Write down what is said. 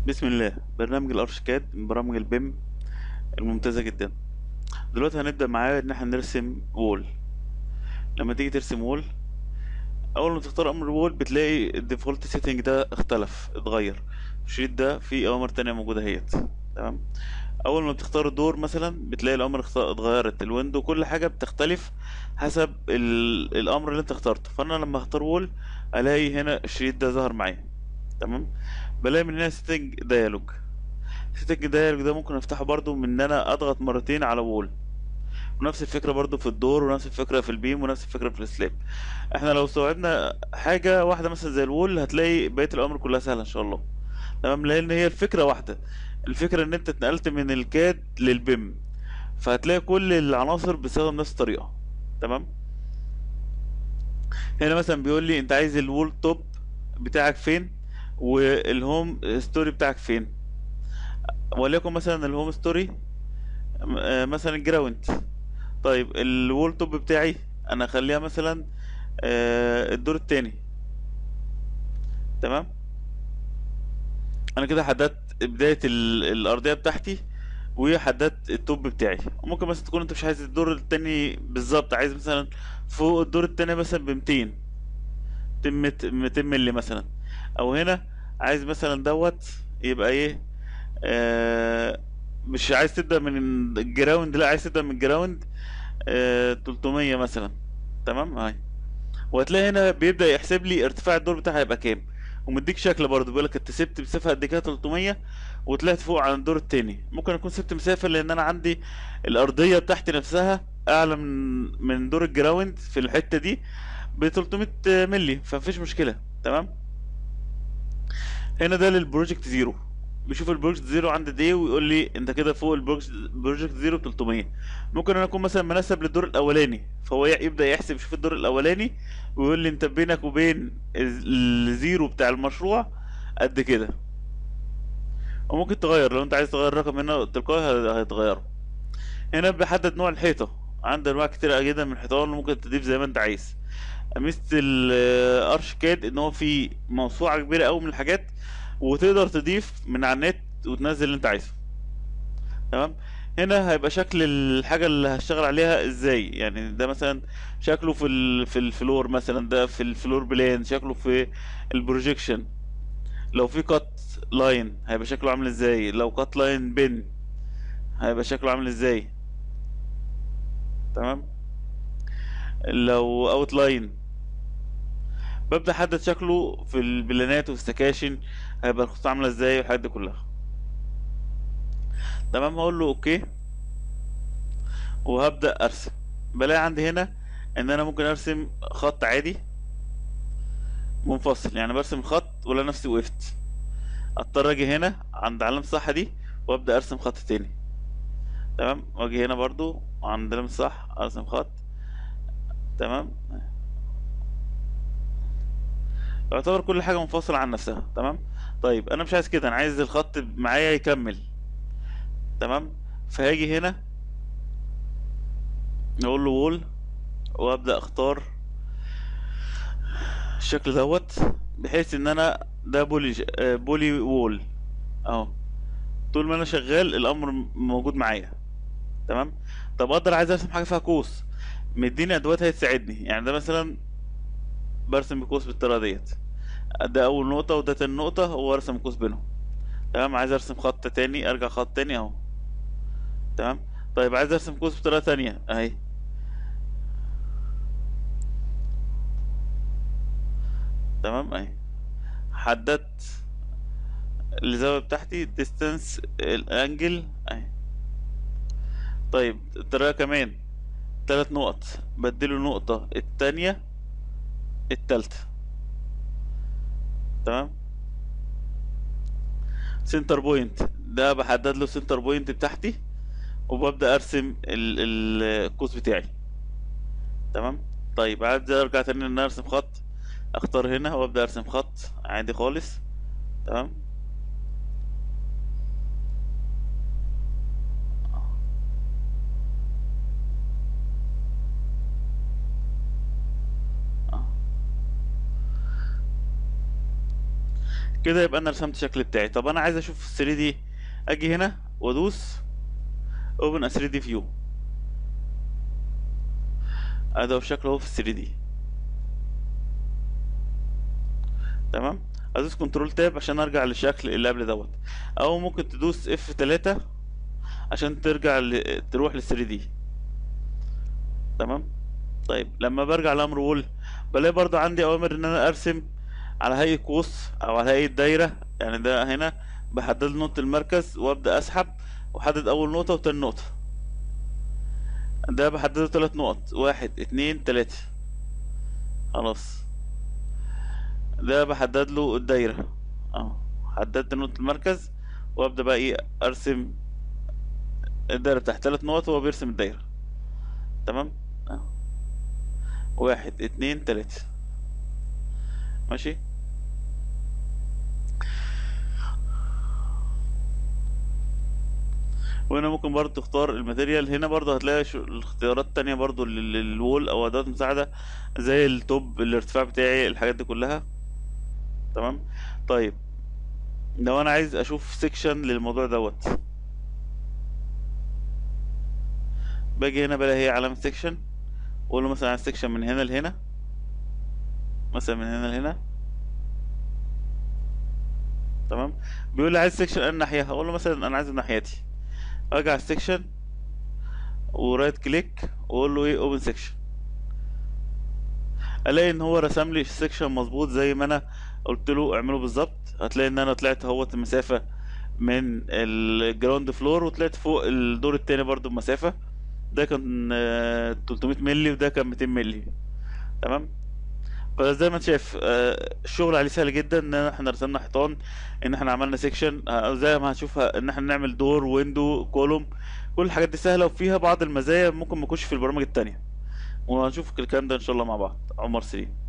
بسم الله برنامج الارشيكاد من برامج البيم الممتازة جدا دلوقتي هنبدأ معاه ان احنا نرسم وول لما تيجي ترسم وول اول ما تختار امر وول بتلاقي الديفولت سيتنج ده اختلف اتغير الشريط ده فيه اوامر تانية موجودة اهيت تمام اول ما بتختار الدور مثلا بتلاقي الامر اخت- اتغيرت الويندو كل حاجة بتختلف حسب ال... الامر اللي انت اخترته فانا لما اختار وول الاقي هنا الشريط ده ظهر معايا تمام بلاقي من هنا سيتنج ديالوج سيتنج ديالوج ده ممكن افتحه برضو من ان انا اضغط مرتين على وول ونفس الفكرة برضو في الدور ونفس الفكرة في البيم ونفس الفكرة في السلاب احنا لو استوعبنا حاجة واحدة مثلا زي الوول هتلاقي بقية الأمر كلها سهلة ان شاء الله تمام لان هي الفكرة واحدة الفكرة ان انت اتنقلت من الكاد للبيم فهتلاقي كل العناصر بتستخدم نفس الطريقة تمام هنا مثلا بيقول لي انت عايز الوول توب بتاعك فين والهوم ستوري بتاعك فين وليكن مثلا الهوم ستوري آه، مثلا جراوند طيب الوول توب بتاعي انا اخليها مثلا آه، الدور التاني تمام انا كده حددت بداية ال- الارضية بتاعتي وحددت التوب بتاعي وممكن مثلا تكون انت مش عايز الدور التاني بالظبط عايز مثلا فوق الدور التاني مثلا بمتين 200 مللي مثلا او هنا عايز مثلا دوت يبقى ايه آه مش عايز تبدأ من الجراوند لا عايز تبدأ من الجراوند آه 300 مثلا تمام هاي وهتلاقي هنا بيبدأ يحسب لي ارتفاع الدور بتاعها هيبقى كام ومديك شكل برضه بيقول لك انت سبت مسافه قد كده 300 وطلعت فوق عن الدور التاني ممكن اكون سبت مسافه لان انا عندي الارضيه بتاعتي نفسها اعلى من من دور الجراوند في الحته دي ب 300 مللي فمفيش مشكله تمام هنا ده للبروجكت زيرو بيشوف البروجكت زيرو عند قد ايه ويقول لي انت كده فوق البروجكت بروجكت زيرو ب 300 ممكن انا اكون مثلا مناسب للدور الاولاني فهو يبدا يحسب يشوف الدور الاولاني ويقول لي انت بينك وبين الزيرو بتاع المشروع قد كده وممكن تغير لو انت عايز تغير الرقم هنا تلقائي هيتغيره هنا بيحدد نوع الحيطه عندك انواع كتير جدا من الحيطان ممكن تضيف زي ما انت عايز ميزه الارشكاد ان هو فيه موسوعه كبيره قوي من الحاجات وتقدر تضيف من على النت وتنزل اللي انت عايزه تمام هنا هيبقى شكل الحاجه اللي هشتغل عليها ازاي يعني ده مثلا شكله في ال في الفلور مثلا ده في الفلور بلان شكله في البروجيكشن لو في كات لاين هيبقى شكله عامل ازاي لو كات لاين بن هيبقى شكله عامل ازاي تمام لو اوت لاين ببدأ احدد شكله في البلانات وفي السكاشن هيبقى الخطوط عامله ازاي والحاجات دي كلها تمام هقول له اوكي وهبدأ ارسم بلاقي عندي هنا ان انا ممكن ارسم خط عادي منفصل يعني برسم خط ولا نفسي وقفت اضطر اجي هنا عند علامة الصح دي وابدأ ارسم خط تاني تمام واجي هنا برضو عند علامة الصح ارسم خط تمام يعتبر كل حاجة منفصلة عن نفسها تمام طيب انا مش عايز كده انا عايز الخط معايا يكمل تمام فهاجي هنا نقول له وول وابدا اختار الشكل دوت بحيث ان انا ده بولي ج- آه، بولي وول اهو طول ما انا شغال الامر م- موجود معايا تمام طب اقدر عايز ارسم حاجه فيها قوس مديني ادوات هتساعدني يعني ده مثلا برسم بقوس بالطريقه ديت ده اول نقطه وده تاني نقطه هو رسم قوس بينهم تمام عايز ارسم خط تاني ارجع خط تاني اهو تمام طيب عايز ارسم قوس بطريقه تانية اهي تمام اهي حددت الزاويه بتاعتي distance الانجل اهي طيب الطريقه كمان تلات نقط بديله نقطه التانية التالتة تمام سنتر بوينت ده بحدد له سنتر بوينت بتاعتي وببدأ ارسم ال- ال- القوس بتاعي تمام طيب عايز ارجع تاني ان أنا ارسم خط اختار هنا وابدأ ارسم خط عادي خالص تمام كده يبقى انا رسمت الشكل بتاعي طب انا عايز اشوف 3 دي اجي هنا وادوس اوبن 3 دي فيو ادي هو الشكل اهو في 3 دي تمام ادوس كنترول تاب عشان ارجع للشكل اللي قبل دوت او ممكن تدوس اف 3 عشان ترجع ل... تروح لل 3 دي تمام طيب لما برجع لامر وول بلاقي برضو عندي اوامر ان انا ارسم على هيئة قوس او على هيئة دايرة يعني ده هنا بحدد نقطة المركز وابدأ اسحب واحدد اول نقطة وتاني نقطة ده بحدده تلات نقط واحد اتنين تلاتة خلاص ده بحدد له الدايرة اه حددت نقطة المركز وابدأ بقى ايه ارسم الدايرة تحت تلات نقط وهو بيرسم الدايرة تمام اه واحد اتنين تلاتة ماشي وهنا ممكن برضه تختار الماتيريال هنا برضه هتلاقي شو الاختيارات تانية برضه لل- للوول او ادوات مساعدة زي التوب الارتفاع بتاعي الحاجات دي كلها تمام طيب لو انا عايز اشوف سيكشن للموضوع دوت باجي هنا بلاقي هي علامة سيكشن واقول له مثلا عايز سيكشن من هنا لهنا مثلا من هنا لهنا تمام بيقول لي عايز سيكشن انا ناحية هقول له مثلا انا عايز ناحيتي اجي على السيكشن ورايت كليك واقول له ايه اوبن سيكشن الاقي ان هو رسم لي السيكشن مظبوط زي ما انا قلت له اعمله بالظبط هتلاقي ان انا طلعت اهوت المسافة من الجراوند فلور وطلعت فوق الدور التاني برضو بمسافة ده كان آه، 300 مللي وده كان 200 مللي تمام فزي ما انت شايف آه، الشغل عليه سهل جدا ان احنا رسمنا حيطان ان احنا عملنا سيكشن زي ما هنشوفها ان احنا نعمل دور ويندو كولوم كل الحاجات دي سهله وفيها بعض المزايا ممكن ما يكونش في البرامج التانية وهنشوف الكلام ده ان شاء الله مع بعض عمر سليم